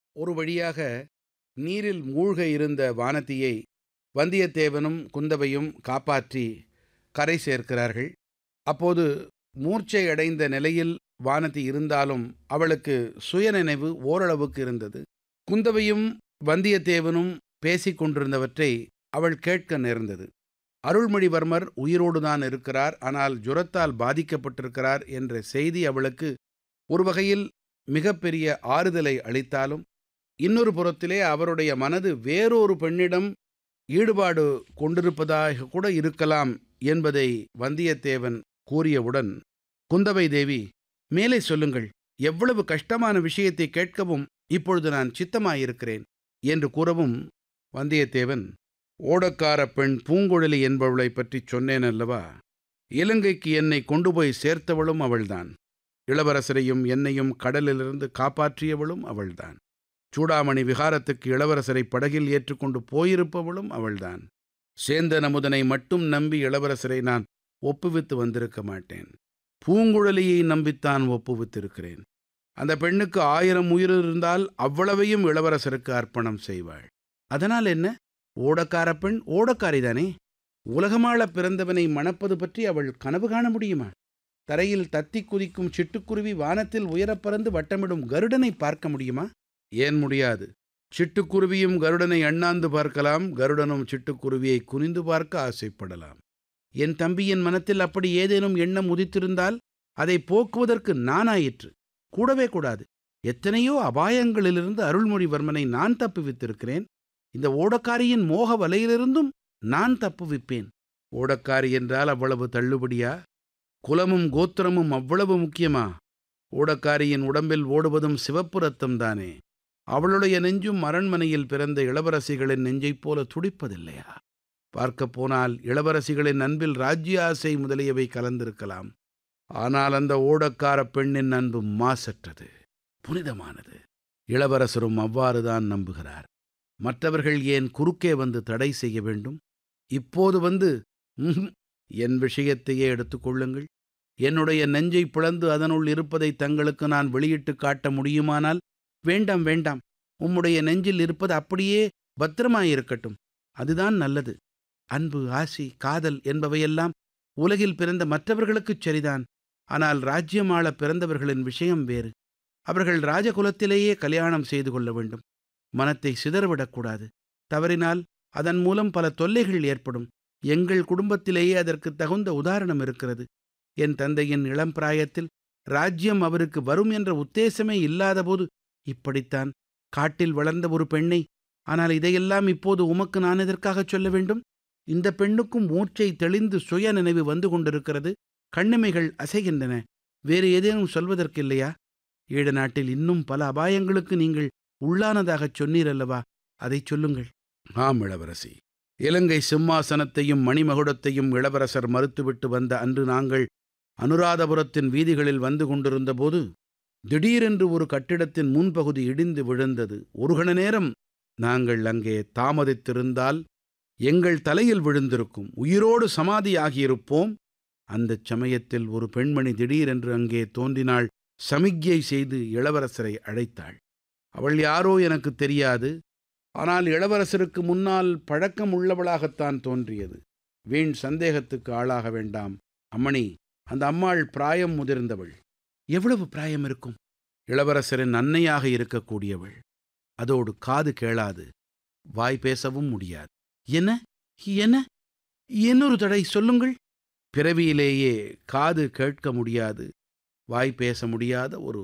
ஒரு வழியாக நீரில் மூழ்க இருந்த வானதியை வந்தியத்தேவனும் குந்தவையும் காப்பாற்றி கரை சேர்க்கிறார்கள் அப்போது மூர்ச்சை அடைந்த நிலையில் வானதி இருந்தாலும் அவளுக்கு சுயநினைவு ஓரளவுக்கு இருந்தது குந்தவையும் வந்தியத்தேவனும் பேசிக் கொண்டிருந்தவற்றை அவள் கேட்க நேர்ந்தது அருள்மொழிவர்மர் உயிரோடுதான் இருக்கிறார் ஆனால் ஜுரத்தால் பாதிக்கப்பட்டிருக்கிறார் என்ற செய்தி அவளுக்கு ஒரு வகையில் மிகப்பெரிய ஆறுதலை அளித்தாலும் இன்னொரு புறத்திலே அவருடைய மனது வேறொரு பெண்ணிடம் ஈடுபாடு கொண்டிருப்பதாக கூட இருக்கலாம் என்பதை வந்தியத்தேவன் கூறியவுடன் குந்தவை தேவி மேலே சொல்லுங்கள் எவ்வளவு கஷ்டமான விஷயத்தை கேட்கவும் இப்பொழுது நான் சித்தமாயிருக்கிறேன் என்று கூறவும் வந்தியத்தேவன் ஓடக்கார பெண் பூங்குழலி என்பவளைப் பற்றிச் சொன்னேன் அல்லவா இலங்கைக்கு என்னை கொண்டு போய் சேர்த்தவளும் அவள்தான் இளவரசரையும் என்னையும் கடலிலிருந்து காப்பாற்றியவளும் அவள்தான் சூடாமணி விகாரத்துக்கு இளவரசரை படகில் ஏற்றுக்கொண்டு போயிருப்பவளும் அவள்தான் சேந்தன் அமுதனை மட்டும் நம்பி இளவரசரை நான் ஒப்புவித்து வந்திருக்க மாட்டேன் பூங்குழலியை நம்பித்தான் ஒப்புவித்திருக்கிறேன் அந்த பெண்ணுக்கு ஆயிரம் உயிர் இருந்தால் அவ்வளவையும் இளவரசருக்கு அர்ப்பணம் செய்வாள் அதனால் என்ன ஓடக்கார பெண் ஓடக்காரிதானே உலகமாள பிறந்தவனை மணப்பது பற்றி அவள் கனவு காண முடியுமா தரையில் தத்தி குதிக்கும் சிட்டுக்குருவி வானத்தில் உயரப் பறந்து வட்டமிடும் கருடனை பார்க்க முடியுமா ஏன் முடியாது சிட்டுக்குருவியும் கருடனை அண்ணாந்து பார்க்கலாம் கருடனும் சிட்டுக்குருவியை குனிந்து பார்க்க ஆசைப்படலாம் என் தம்பியின் மனத்தில் அப்படி ஏதேனும் எண்ணம் உதித்திருந்தால் அதை போக்குவதற்கு நானாயிற்று கூடவே கூடாது எத்தனையோ அபாயங்களிலிருந்து அருள்மொழிவர்மனை நான் தப்புவித்திருக்கிறேன் இந்த ஓடக்காரியின் மோக வலையிலிருந்தும் நான் தப்புவிப்பேன் ஓடக்காரி என்றால் அவ்வளவு தள்ளுபடியா குலமும் கோத்திரமும் அவ்வளவு முக்கியமா ஓடக்காரியின் உடம்பில் ஓடுவதும் சிவப்பு ரத்தம் தானே அவளுடைய நெஞ்சும் அரண்மனையில் பிறந்த இளவரசிகளின் நெஞ்சைப் போல துடிப்பதில்லையா பார்க்கப் போனால் இளவரசிகளின் அன்பில் ராஜ்ய ஆசை முதலியவை கலந்திருக்கலாம் ஆனால் அந்த ஓடக்கார பெண்ணின் அன்பு மாசற்றது புனிதமானது இளவரசரும் அவ்வாறுதான் நம்புகிறார் மற்றவர்கள் ஏன் குறுக்கே வந்து தடை செய்ய வேண்டும் இப்போது வந்து "ம்ஹும், என் விஷயத்தையே எடுத்துக்கொள்ளுங்கள் என்னுடைய நெஞ்சை பிளந்து அதனுள் இருப்பதை தங்களுக்கு நான் வெளியிட்டு காட்ட முடியுமானால் வேண்டாம் வேண்டாம் உம்முடைய நெஞ்சில் இருப்பது அப்படியே பத்திரமாயிருக்கட்டும் அதுதான் நல்லது அன்பு ஆசி காதல் என்பவையெல்லாம் உலகில் பிறந்த மற்றவர்களுக்குச் சரிதான் ஆனால் ராஜ்யமாள பிறந்தவர்களின் விஷயம் வேறு அவர்கள் ராஜகுலத்திலேயே கல்யாணம் செய்து கொள்ள வேண்டும் மனத்தை சிதறவிடக்கூடாது தவறினால் அதன் மூலம் பல தொல்லைகள் ஏற்படும் எங்கள் குடும்பத்திலேயே அதற்கு தகுந்த உதாரணம் இருக்கிறது என் தந்தையின் இளம் பிராயத்தில் ராஜ்யம் அவருக்கு வரும் என்ற உத்தேசமே இல்லாதபோது இப்படித்தான் காட்டில் வளர்ந்த ஒரு பெண்ணை ஆனால் இதையெல்லாம் இப்போது உமக்கு நான் எதற்காகச் சொல்ல வேண்டும் இந்த பெண்ணுக்கும் மூச்சை தெளிந்து சுய நினைவு வந்து கொண்டிருக்கிறது கண்ணிமைகள் அசைகின்றன வேறு ஏதேனும் சொல்வதற்கில்லையா ஈழ நாட்டில் இன்னும் பல அபாயங்களுக்கு நீங்கள் உள்ளானதாகச் சொன்னீர் அல்லவா அதைச் சொல்லுங்கள் ஆம் இளவரசி இலங்கை சிம்மாசனத்தையும் மணிமகுடத்தையும் இளவரசர் மறுத்துவிட்டு வந்த அன்று நாங்கள் அனுராதபுரத்தின் வீதிகளில் வந்து கொண்டிருந்தபோது திடீரென்று ஒரு கட்டிடத்தின் முன்பகுதி இடிந்து விழுந்தது ஒரு கண நேரம் நாங்கள் அங்கே தாமதித்திருந்தால் எங்கள் தலையில் விழுந்திருக்கும் உயிரோடு சமாதியாகியிருப்போம் அந்தச் சமயத்தில் ஒரு பெண்மணி திடீரென்று அங்கே தோன்றினாள் சமிக்ஞை செய்து இளவரசரை அழைத்தாள் அவள் யாரோ எனக்கு தெரியாது ஆனால் இளவரசருக்கு முன்னால் பழக்கம் உள்ளவளாகத்தான் தோன்றியது வீண் சந்தேகத்துக்கு ஆளாக வேண்டாம் அம்மணி அந்த அம்மாள் பிராயம் முதிர்ந்தவள் எவ்வளவு பிராயம் இருக்கும் இளவரசரின் அன்னையாக இருக்கக்கூடியவள் அதோடு காது கேளாது வாய் பேசவும் முடியாது என்ன என்ன இன்னொரு தடை சொல்லுங்கள் பிறவியிலேயே காது கேட்க முடியாது வாய் பேச முடியாத ஒரு